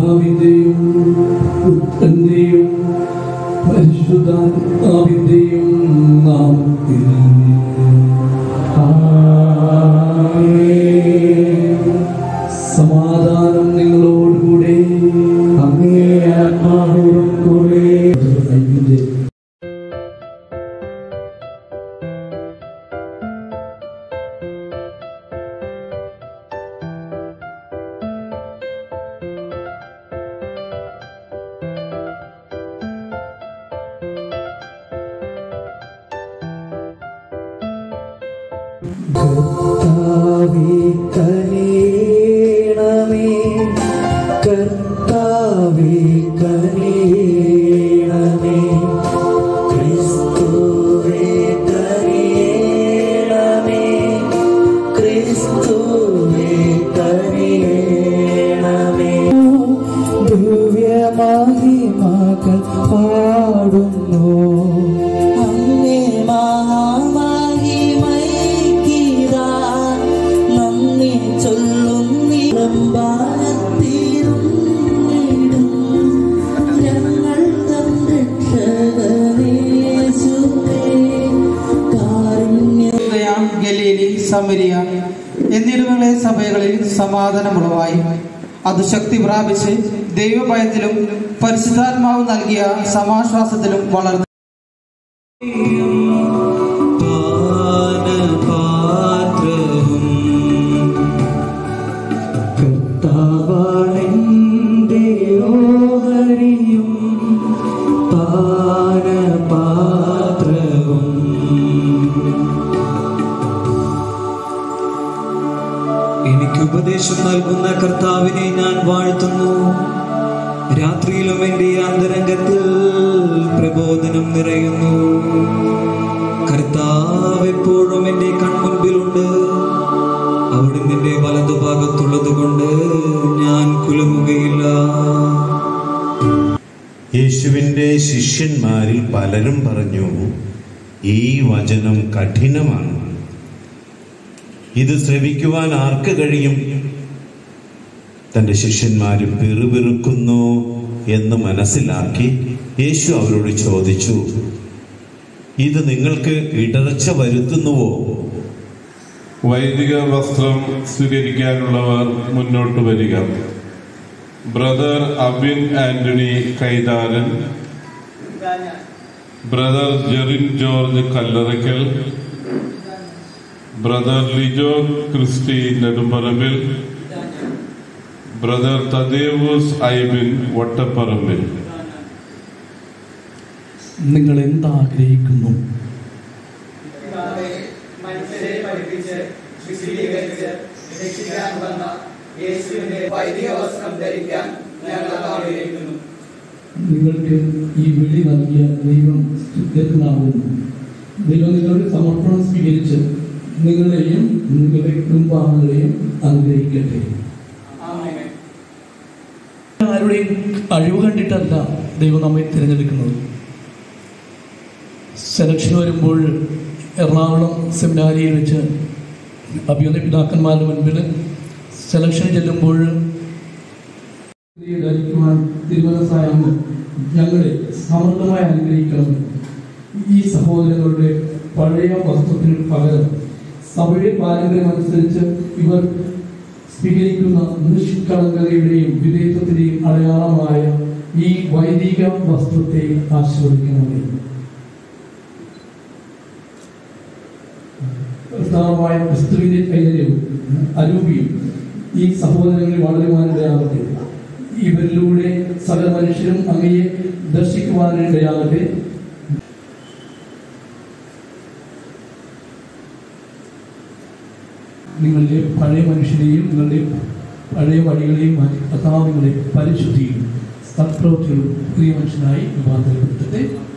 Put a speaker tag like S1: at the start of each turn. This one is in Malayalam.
S1: പിതാവിന്റെയും പുത്രന്റെയും പരിശുദ്ധാത്മാവിന്റെയും നാമത്തിൽ സമാധാനം നിങ്ങളോടുകൂടെ അങ്ങേ ആത്മാവോടും കൂടെ അതിന്റെ
S2: കർത്താവേ കനിയണമേ കർത്താവേ കനിയണമേ ക്രിസ്തുവേ കനിയണമേ ക്രിസ്തുവേ കനിയണമേ ദിവ്യമഹിമകൾ പാടുന്നു അങ്ങേ മഹാമഹിമൈക്കിതാ നന്ദി ചൊല്ലും നിലമ്പാനത്തിരുന്നിടും ഞങ്ങൾ തൻ രക്ഷകനേശുവേ കാരുണ്യ
S3: യൂദയ, ഗലീലി സമരിയ എന്നിടങ്ങളിലെ സഭകളിൽ സമാധാനമുളവായി അത് ശക്തി പ്രാപിച്ച് ദൈവഭയത്തിലും പരിശുദ്ധാത്മാവ് നൽകിയ സമാശ്വാസത്തിലും വളർന്നു
S2: പാനപാത്രവും കർത്താവാണെന്റെ ഓഹരിയും പാനപാത്രവും
S4: എനിക്ക് ഉപദേശം നൽകുന്ന കർത്താവിനെ ഞാൻ വാഴ്ത്തുന്നു രാത്രിയിലും എൻ്റെ അന്തരംഗത്തിൽ പ്രബോധനം നിറയുന്നു കർത്താവ് എപ്പോഴും എൻ്റെ കൺമുൻപിലുണ്ട് അവിടുന്ന് എൻ്റെ വലതുഭാഗത്തുള്ളത് കൊണ്ട് ഞാൻ കുലുങ്ങുകയില്ല
S5: യേശുവിൻ്റെ ശിഷ്യന്മാരിൽ പലരും പറഞ്ഞു ഈ വചനം കഠിനമാണ് ഇത് ശ്രവിക്കുവാൻ ആർക്ക് കഴിയും തൻ്റെ ശിഷ്യന്മാർ പിറുപിറുക്കുന്നു എന്ന് മനസ്സിലാക്കി യേശു അവരോട് ചോദിച്ചു ഇത് നിങ്ങൾക്ക് ഇടർച്ച വരുത്തുന്നുവോ
S6: വൈദിക വസ്ത്രം സ്വീകരിക്കാനുള്ളവർ മുന്നോട്ട് വരിക brother Abin Antony Kaitharan brother Jerin George Kallarakkal brother Lijo Christy Nedumparambil brother Thadeus Aibin Vattaparambil
S1: നിങ്ങൾ എന്താഗ്രഹിക്കുന്നു
S7: മനുഷ്യരെ പഠിപ്പിച്ച് വിശദീകരിച്ച് രക്ഷിക്കാൻ വന്ന യേശുവിന്റെ വൈദിക വസ്ത്രം ധരിക്കാൻ ഞങ്ങൾ ആഗ്രഹിക്കുന്നു
S1: നിങ്ങൾക്ക് ഈ വിളി നൽകിയ ദൈവം സ്തുത്യർഹനാകുന്നു ദൈവം നിങ്ങളുടെ സമർപ്പണം സ്വീകരിച്ച് നിങ്ങളെയും നിങ്ങളുടെ കുടുംബാംഗങ്ങളെയും അനുഗ്രഹിക്കട്ടെ ആരുടെയും കഴിവ് കണ്ടിട്ടല്ല ദൈവം നമ്മെ തിരഞ്ഞെടുക്കുന്നത് സെലക്ഷൻ വരുമ്പോൾ എറണാകുളം സെമിനാരിയിൽ വെച്ച് അഭിയുന്ന പിതാക്കന്മാരുടെ മുൻപിൽ സെലക്ഷൻ ചെല്ലുമ്പോൾ ധരിക്കുവാൻ തിരുമനസായാമോ ഞങ്ങളെ സമൃദ്ധമായി അനുഗ്രഹിക്കണം ഈ സഹോദരങ്ങളുടെ പഴയ വസ്ത്രത്തിന് പകരം സഭയുടെ പാരമ്പര്യം അനുസരിച്ച് ഇവർ സ്വീകരിക്കുന്ന നിഷ്കളങ്കതയുടെയും വിധേയത്വത്തിന്റെയും അടയാളമായ ഈ വൈദിക വസ്ത്രത്തെ ആശീർവദിക്കണമേ കർത്താവായ ക്രിസ്തുവിന്റെ കൈതര്യവും അരൂപിയും ഈ സഹോദരങ്ങളിൽ വളരുവാനിടയാകട്ടെ ഇവരിലൂടെ സകല മനുഷ്യരും അങ്ങയെ ദർശിക്കുവാനിടയാകട്ടെ നിങ്ങളുടെ പഴയ മനുഷ്യരെയും നിങ്ങളുടെ പഴയ വഴികളെയും മാറ്റി കർത്താവ് നിങ്ങളെ പരിശുദ്ധിയും സത്പ്രവൃത്തികളും പുതിയ മനുഷ്യനായി രൂപാന്തരപ്പെടുത്തട്ടെ